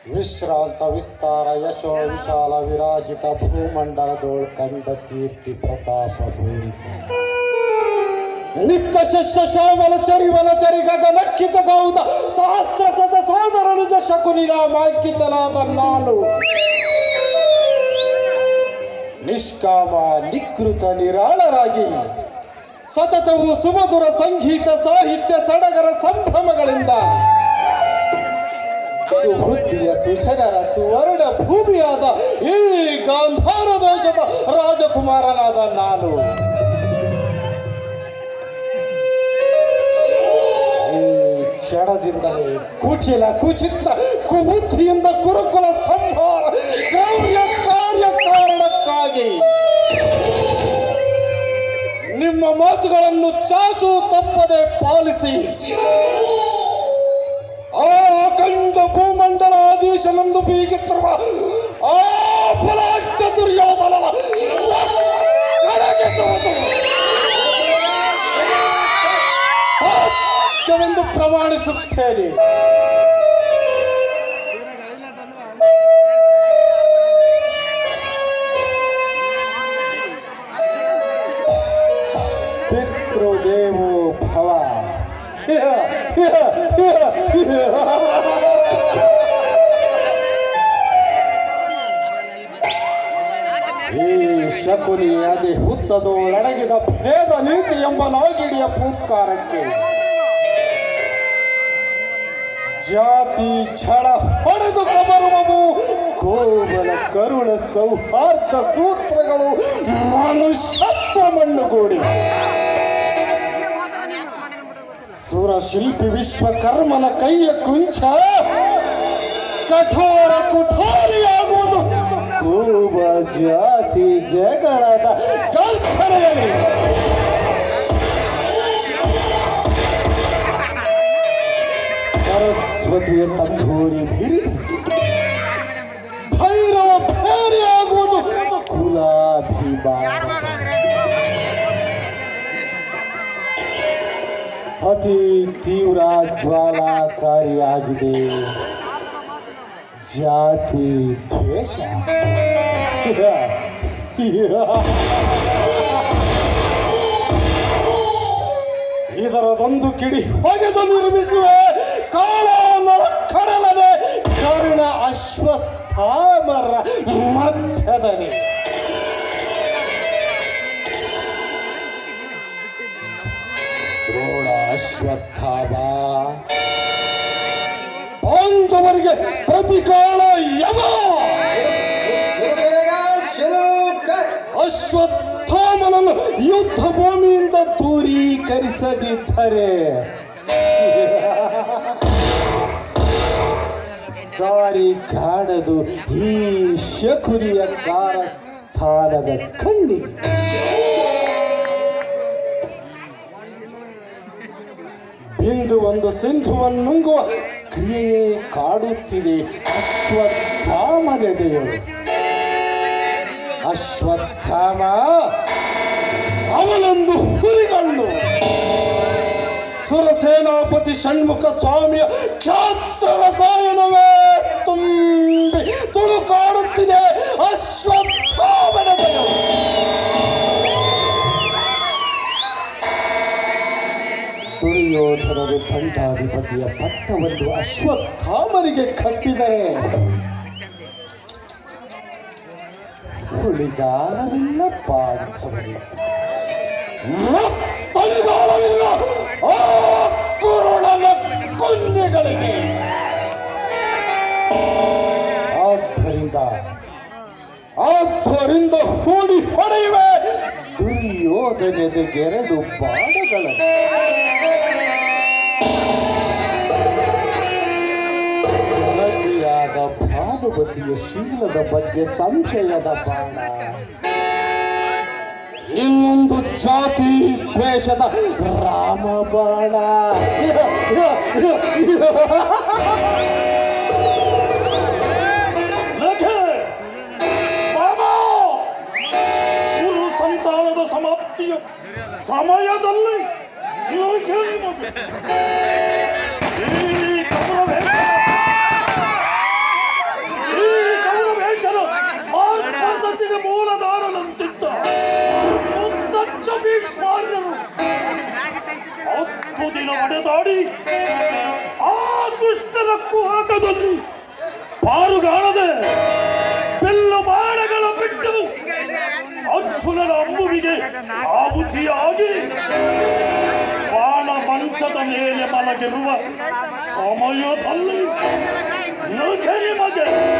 ವಿಶ್ರಾಂತ ವಿಸ್ತಾರ ಯಶೋ ವಿಶಾಲ ವಿರಾಜಿತ ಭೂಮಂಡಲದೋಳ್ ಕಂಡ ಕೀರ್ತಿ ಪ್ರತಾಪ ಭೂರಿ ನಿತ್ಯ ಶಸ್ಯ ಶ್ಯಾಮಲ ಚರಿವನ ಚರಿ ಗಗನಕ್ಕಿತ ಗೌದ ಸಹಸ್ರ ಸತ ಸೋದರ ನಿಜ ಶಕುನಿ ನಾಮಾಂಕಿತನಾದ ನಾನು ನಿಷ್ಕಾಮ ನಿಕೃತ ನಿರಾಳರಾಗಿ ಸತತವು ಸುಮಧುರ ಸಂಗೀತ ಸಾಹಿತ್ಯ ಸಡಗರ ಸಂಭ್ರಮಗಳಿಂದ ಸುಬುದ್ಧಿಯ ಸುಜನರ ಸುವರ್ಣ ಭೂಮಿಯಾದ ಈ ಗಾಂಧಾರ ದೇಶದ ರಾಜಕುಮಾರನಾದ ನಾನು ಈ ಕ್ಷಣದಿಂದಲೇ ಕುಚಿಲ ಕುಚಿತ್ತ ಕುಬುದ್ಧಿಯಿಂದ ಕುರುಕುಲ ಸಂಹಾರ ಕ್ರೌರ್ಯ ಕಾರ್ಯ ಕಾರಣಕ್ಕಾಗಿ ನಿಮ್ಮ ಮಾತುಗಳನ್ನು ಚಾಚು ತಪ್ಪದೆ ಪಾಲಿಸಿ ಆ ಅಖಂಡ ಭೂಮಂಡಲ ಆದೇಶನೆಂದು ಬೀಗುತ್ತಿರುವ ಆ ಫಲಾಕ್ಷ ದುರ್ಯೋಧನನ ಕಳಗಿಸುವುದು ಸಾಧ್ಯವೆಂದು ಪ್ರಮಾಣಿಸುತ್ತೇನೆ ಪಿತೃದೇವೋ ಭವ ಈ ಶಕುನಿ ಅದೇ ಹುತ್ತದೋಳಡಗಿದ ಭೇದ ನೀತಿ ಎಂಬ ನಾಗಿಡಿಯ ಪೂತ್ಕಾರಕ್ಕೆ ಜಾತಿ ಛಳ ಹೊಡೆದು ಕಬರುವವು ಕೋಮಲ ಕರುಣ ಸೌಹಾರ್ದ ಸೂತ್ರಗಳು ಮನುಷ್ಯತ್ವ ಮಣ್ಣುಗೂಡಿ ಸುರಶಿಲ್ಪಿ ವಿಶ್ವಕರ್ಮನ ಕೈಯ ಕುಂಚ ಕಠೋರ ಕುಠಾರಿಯಾಗುವುದು ಕೂಬ ಜಾತಿ ಜಗಳದ ಕಲ್ಚನೆಯಲ್ಲಿ ಸರಸ್ವತಿಯ ತಂಬೂರಿ ಹಿರಿದು ಭೈರವ ಭೇರಿಯಾಗುವುದು ಕುಲಾಭಿಮಾನ ಅತಿ ತೀವ್ರ ಜ್ವಾಲಾಕಾರಿಯಾಗಿದೆ ಜಾತಿ ದ್ವೇಷ ಇದರದೊಂದು ಕಿಡಿ ಹೊಗೆದು ನಿರ್ಮಿಸುವೆ ಕಾಳ ಕಡಲನೆ ಕರುಣ ಅಶ್ವತ್ಥಾಮರ ಮಧ್ಯದಲ್ಲಿ ದ್ರೋಣ ಅಶ್ವತ್ಥಾಮ ಪಾಂಡವರಿಗೆ ಪ್ರತಿಕಾಳ ಯಮ ಅಶ್ವತ್ಥಾಮನನ್ನು ಯುದ್ಧ ಭೂಮಿಯಿಂದ ದೂರೀಕರಿಸದಿದ್ದರೆ ದಾರಿ ಕಾಡದು ಈ ಶಕುನಿಯ ಕಾರಸ್ಥಾನದ ಕಣ್ಣಿಗೆ ಬಿಂದು ಒಂದು ಸಿಂಧುವನ್ನುಂಗುವ ಕ್ರಿಯೆಯೇ ಕಾಡುತ್ತಿದೆ ಅಶ್ವತ್ಥಾಮನೆದೆಯರು ಅಶ್ವತ್ಥಾಮ ಅವನೊಂದು ಹುರಿಗಣ್ಣು ಸುರಸೇನಾಪತಿ ಷಣ್ಮುಖ ಸ್ವಾಮಿಯ ಕ್ಷಾತ್ರ ರಸಾಯನವೇ ತುಂಬಿ ತುಳುಕಾಡುತ್ತಿದೆ ಅಶ್ವತ್ಥಾಮನೆದೆಯರು ದುರ್ಯೋಧನರು ದಂಡಾಧಿಪತಿಯ ಪಟ್ಟವನ್ನು ಅಶ್ವತ್ಥಾಮನಿಗೆ ಕಟ್ಟಿದರೆ ಹುಳಿಗಾಲವಿಲ್ಲ ಪಾಂಡವರಿಗೆ ಮತ್ತಳಿಗಾಲವಿಲ್ಲ ಆ ಕುರುಳನ ಕುನ್ಯಗಳಿಗೆ ಆದ್ದರಿಂದ ಆದ್ದರಿಂದ ಹೂಡಿ ಹೊಡೆಯುವೆ ದುರ್ಯೋಧನೆದೆಗೆರಡು ಬಾಣಗಳನ್ನು ಜನತೆಯಾದ ಭಾನುಮತಿಯ ಶೀಲದ ಬಗ್ಗೆ ಸಂಶಯದ ಬಾಣ ಇನ್ನೊಂದು ಜಾತಿ ದ್ವೇಷದ ರಾಮ ಬಾಣ ನಖೆ ಬಾಬಾ ಗುರು ಸಂತಾನದ ಸಮಾಪ್ತಿಯ ಸಮಯದಲ್ಲಿ ನಖೆ ನಿಮಗೆ ಈ ಕಮಲವೇ ಲೋಕದಲ್ಲಿ ಪಾರುಗಾಣದೆ ಬೆಲ್ಲ ಬಾಣಗಳ ಬಿಟ್ಟು ಅರ್ಜುನನ ಅಂಬುವಿಗೆ ಆಹುತಿಯಾಗಿ ಬಾಣ ಮಂಚದ ಮೇಲೆ ಮಲಗಿರುವ ಸಮಯದಲ್ಲಿ ನಗೆ ನಿಮಗೆ